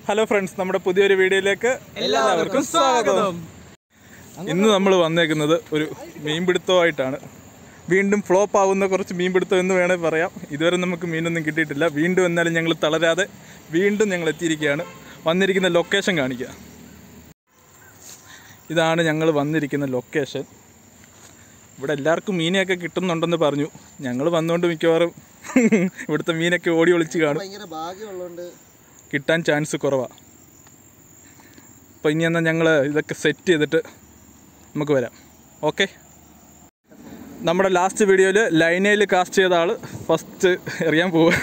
hello friends നമ്മുടെ പുതിയൊരു വീഡിയോയിലേക്ക് എല്ലാവർക്കും സ്വാഗതം ഇന്ന് നമ്മൾ വന്നേക്കുന്നത് ഒരു മീൻപിടുത്തമായിട്ടാണ് വീണ്ടും ഫ്ലോപ്പ് ആവുന്ന കുറച്ച് മീൻപിടുത്തം എന്ന് വേണേൽ പറയാം ഇതുവരെ നമുക്ക് മീനൊന്നും കിട്ടിയിട്ടില്ല വീണ്ടും എന്നാലും ഞങ്ങൾ തളരാതെ വീണ്ടും ഞങ്ങൾ എത്തിയിരിക്കുകയാണ് വന്നിരിക്കുന്ന ലൊക്കേഷൻ കാണിക്കുക ഇതാണ് ഞങ്ങൾ വന്നിരിക്കുന്ന ലൊക്കേഷൻ ഇവിടെ എല്ലാവർക്കും മീനെയൊക്കെ കിട്ടുന്നുണ്ടെന്ന് പറഞ്ഞു ഞങ്ങൾ വന്നുകൊണ്ട് മിക്കവാറും ഇവിടുത്തെ മീനൊക്കെ ഓടി ഒളിച്ച് കാണും ഭയങ്കര ഭാഗ്യമുള്ളതുകൊണ്ട് കിട്ടാൻ ചാൻസ് കുറവാണ് അപ്പോൾ ഇനി എന്നാൽ ഞങ്ങൾ ഇതൊക്കെ സെറ്റ് ചെയ്തിട്ട് നമുക്ക് വരാം ഓക്കെ നമ്മുടെ ലാസ്റ്റ് വീഡിയോയിൽ ലൈനയിൽ കാസ്റ്റ് ചെയ്ത ആൾ ഫസ്റ്റ് എറിയാൻ പോവുക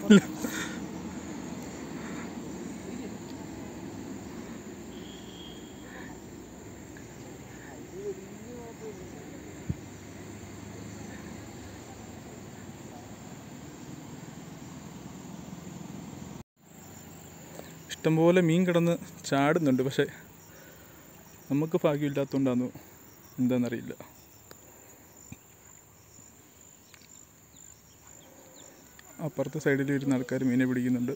ഇഷ്ടംപോലെ മീൻ കിടന്ന് ചാടുന്നുണ്ട് പക്ഷേ നമുക്ക് ഭാഗ്യമില്ലാത്തതുകൊണ്ടാന്ന് എന്താണെന്നറിയില്ല അപ്പുറത്തെ സൈഡിൽ ഇരുന്ന ആൾക്കാർ മീനെ പിടിക്കുന്നുണ്ട്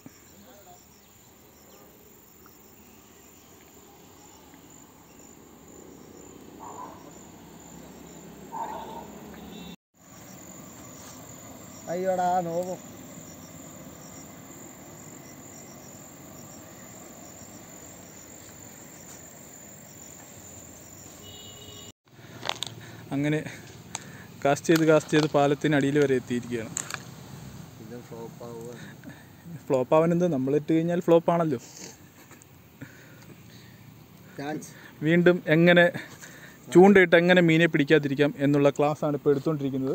അയ്യോടാ നോവും അങ്ങനെ കാസ്റ്റ് ചെയ്ത് കാസ്റ്റ് ചെയ്ത് പാലത്തിന് അടിയിൽ വരെ എത്തിയിരിക്കുകയാണ് ഇത് ഫ്ലോപ്പ് ആവുക ഫ്ലോപ്പ് ആവാനെന്ത് നമ്മളിട്ട് കഴിഞ്ഞാൽ ഫ്ലോപ്പ് ആണല്ലോ ചാൻസ് വീണ്ടും എങ്ങനെ ചൂണ്ടയിട്ട് എങ്ങനെ മീനെ പിടിക്കാതിരിക്കാം എന്നുള്ള ക്ലാസ്സാണ് ഇപ്പോൾ എടുത്തുകൊണ്ടിരിക്കുന്നത്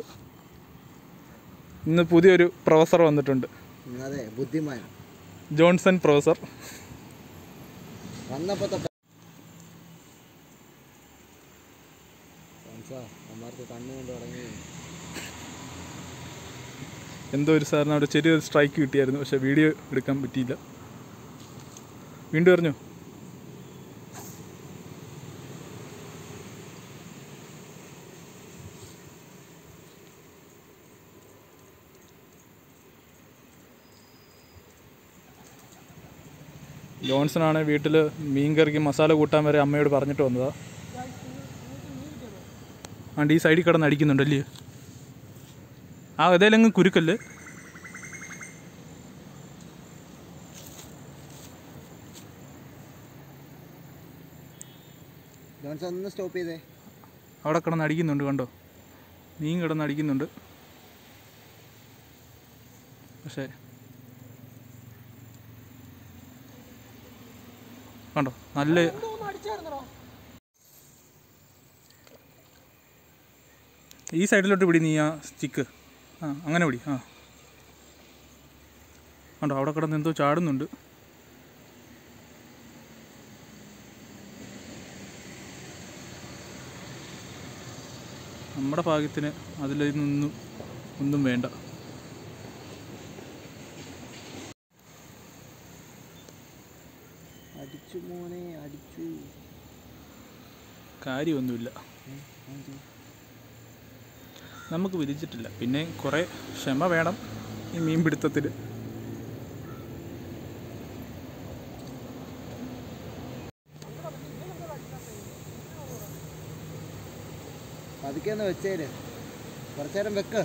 ഇന്ന് പുതിയൊരു പ്രൊഫസർ വന്നിട്ടുണ്ട് അതെ ബുദ്ധിമാൻ ജോൺസൺ പ്രൊഫസർ വന്നപ്പോ തൊട്ട് ചാൻസാ അമ്മമാർക്ക് കണ്ണു കൊണ്ട് തുടങ്ങി എന്തോ ഒരു സാറിന് അവിടെ ചെറിയൊരു സ്ട്രൈക്ക് കിട്ടിയായിരുന്നു പക്ഷേ വീഡിയോ എടുക്കാൻ പറ്റിയില്ല വീണ്ടും എറിഞ്ഞോ ജോൺസൺ ആണ് വീട്ടിൽ മീൻ കറിക്ക് മസാല കൂട്ടാൻ വരെ അമ്മയോട് പറഞ്ഞിട്ട് വന്നതാ ആണ്ട് ഈ സൈഡിൽ കിടന്ന് അടിക്കുന്നുണ്ടല്ലേ ആ ഏതായാലും കുരുക്കല്ലേ ജോൺസൺ ഒന്ന് സ്റ്റോപ്പ് ചെയ്തേ അവിടെ കിടന്ന് അടിക്കുന്നുണ്ട് കണ്ടോ മീൻ കിടന്ന് അടിക്കുന്നുണ്ട് പക്ഷേ കണ്ടോ നല്ല ഈ സൈഡിലോട്ട് പിടി നീ ആ സ്റ്റിക്ക് ആ അങ്ങനെ പിടി ആ കണ്ടോ അവിടെ കിടന്ന് എന്തോ ചാടുന്നുണ്ട് നമ്മുടെ ഭാഗ്യത്തിന് അതിൽ നിന്നൊന്നും ഒന്നും വേണ്ട അടിച്ചു മോനെ അടിച്ചു കാര്യമൊന്നുമില്ല നമുക്ക് വിധിച്ചിട്ടില്ല പിന്നെ കുറേ ക്ഷമ വേണം ഈ മീൻ പിടുത്തത്തിൽ പതുക്കെ ഒന്ന് വെച്ചേര് കുറച്ചു നേരം വെക്ക്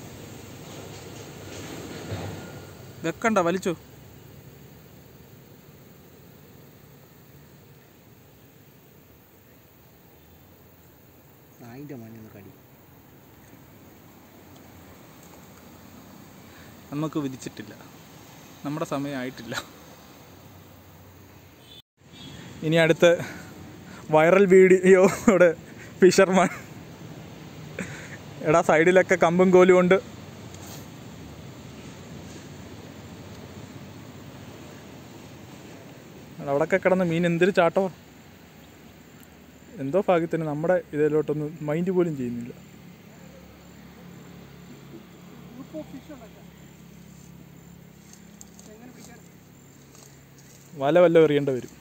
വെക്കണ്ട വലിച്ചോ നായിൻ്റെ മണി ഒന്ന് കടി നമുക്ക് വിധിച്ചിട്ടില്ല നമ്മുടെ സമയമായിട്ടില്ല ഇനി അടുത്ത വൈറൽ വീഡിയോ ഇവിടെ ഫിഷർമാൻ എടാ സൈഡിലൊക്കെ കമ്പും കോലും കൊണ്ട് എടാ, അവിടൊക്കെ കിടന്ന് മീൻ എന്തൊരു ചാട്ടോ എന്തോ ഭാഗ്യത്തിന് നമ്മുടെ ഇതിലോട്ടൊന്നും മൈൻഡ് പോലും ചെയ്യുന്നില്ല വല വല്ല എറിയേണ്ട വരും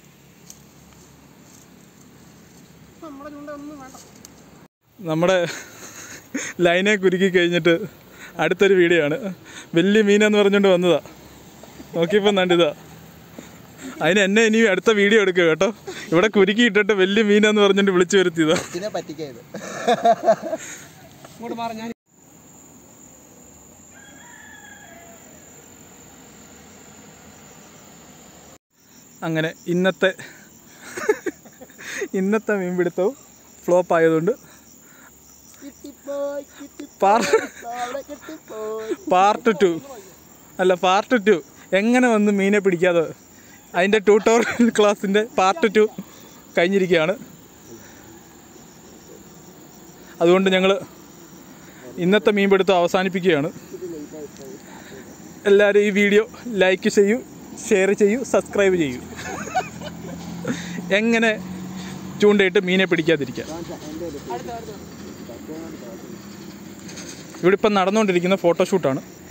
നമ്മുടെ ലൈനെ കുരുക്കി കഴിഞ്ഞിട്ട് അടുത്തൊരു വീഡിയോ ആണ് വലിയ മീനെന്ന് പറഞ്ഞുകൊണ്ട് വന്നതാ നോക്കിയപ്പോൾ നണ്ടിതാ അതിന് എന്നെ ഇനി അടുത്ത വീഡിയോ എടുക്കുക കേട്ടോ ഇവിടെ കുരുക്കി ഇട്ടിട്ട് വലിയ മീനാന്ന് പറഞ്ഞിട്ട് വിളിച്ചു വരുത്തിയതാ ഇതിനെ പറ്റിക്കത് ഇങ്ങോട്ട് മാറി ഞാൻ അങ്ങനെ ഇന്നത്തെ ഇന്നത്തെ മീൻപിടുത്തവും ഫ്ലോപ്പ് ആയതുകൊണ്ട് കിട്ടിപ്പോയി കിട്ടിപ്പോയി പാർ- നാളെ കിട്ടിപ്പോയി പാർട്ട് ടു അല്ല പാർട്ട് ടു എങ്ങനെ വന്ന് മീനെ പിടിക്കാതെ അതിൻ്റെ ട്യൂട്ടോറിയൽ ക്ലാസ്സിൻ്റെ പാർട്ട് ടു കഴിഞ്ഞിരിക്കുകയാണ് അതുകൊണ്ട് ഞങ്ങൾ ഇന്നത്തെ മീൻപിടുത്തം അവസാനിപ്പിക്കുകയാണ് എല്ലാവരും ഈ വീഡിയോ ലൈക്ക് ചെയ്യൂ ഷെയർ ചെയ്യൂ സബ്സ്ക്രൈബ് ചെയ്യൂ എങ്ങനെ ചൂണ്ടയിട്ട് മീനെ പിടിക്കാതിരിക്കാം ഇവിടെ ഇപ്പം നടന്നുകൊണ്ടിരിക്കുന്ന ഫോട്ടോഷൂട്ടാണ്